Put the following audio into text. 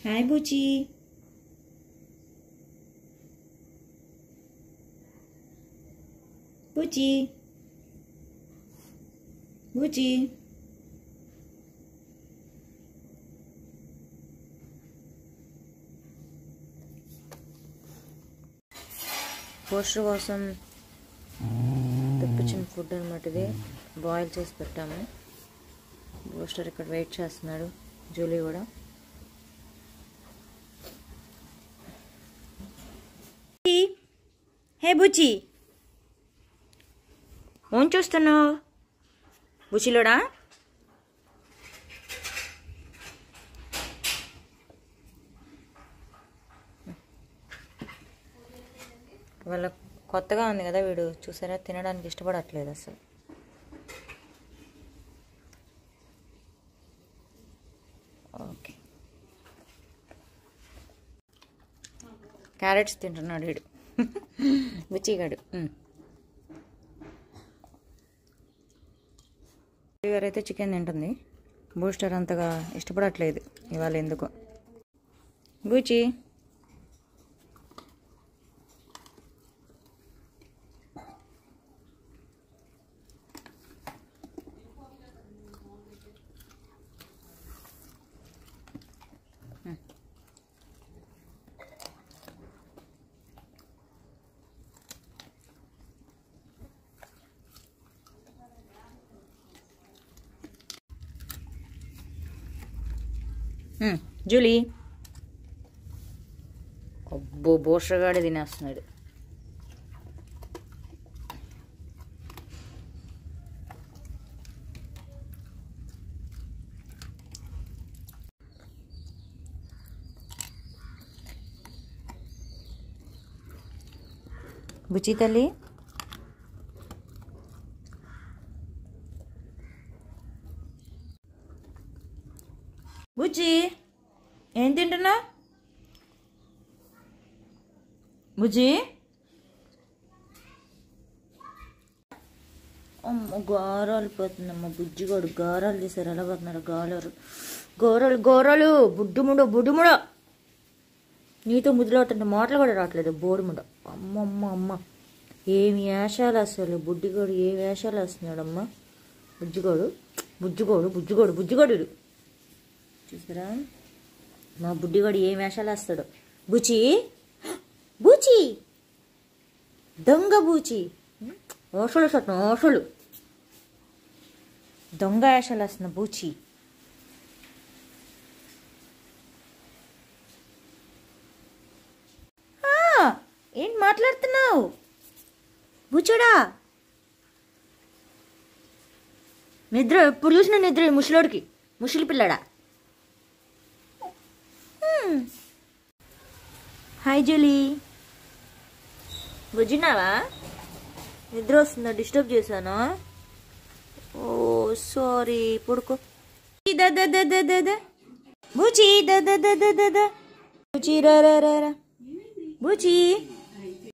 Hi బూచి బూచి బూచి poster కోసం తెప్పించిన food అనమాట ఇది బాయిల్ చేసి పెట్టాము పోస్టర్ ఇక్కడ వెయిట్ చేస్తున్నాడు జూలీ కూడా హే బుచ్చి ఏం చూస్తున్నావు బుచ్చిలోడా వాళ్ళ కొత్తగా ఉంది కదా వీడు చూసారా తినడానికి ఇష్టపడట్లేదు అసలు ఓకే క్యారెట్స్ తింటున్నాడు వీడు బుచ్చిగాడు గారు అయితే చికెన్ తింటుంది బూస్టర్ అంతగా ఇష్టపడట్లేదు ఇవాళ ఎందుకో బూచి జూలీ అబ్బో బోషగాడే తినేస్తున్నాడు బుచ్చి తల్లి బుజ్జి ఏం తింటున్నా బుజ్జి అమ్మ గారాలు పోతుందమ్మ బుజ్జిగాడు గారాలు తీసారు ఎలా పోతున్నాడు గారాలు గోరలు గోరలు బుడ్డుముడ బుడ్డుముడ నీతో ముద్దులాడుతుంటే మాటలు కూడా రావట్లేదు బోడుముడ అమ్మమ్మ అమ్మ ఏమి వేషాలు అసలు బుడ్డిగాడు ఏ వేషాలు వేస్తున్నాడమ్మా బుజ్జిగాడు బుజ్జిగోడు బుజ్జిగోడు బుజ్జిగోడు చూసారా మా బుడ్డిగాడు ఏ వేషాలు వేస్తాడు బూచి బూచి దొంగ బూచి ఓషలు సట్న ఓషలు దొంగ వేషాలు వేస్తున్న బూచి ఆ, ఏం మాట్లాడుతున్నావు బూచుడా నిద్ర ఎప్పుడు చూసిన నిద్ర ఈ ముసలోడికి ముసలి పిల్లడా హ్మ్. హాయ్ జూలీ బుజ్జినావా నిద్ర వస్తుందా డిస్టర్బ్ చేశానా ఓ సారీ పడుకో ద ద ద ద ద ద. బూచి ద ద ద ద ద ద. బూచి రా రా రా రా బూచి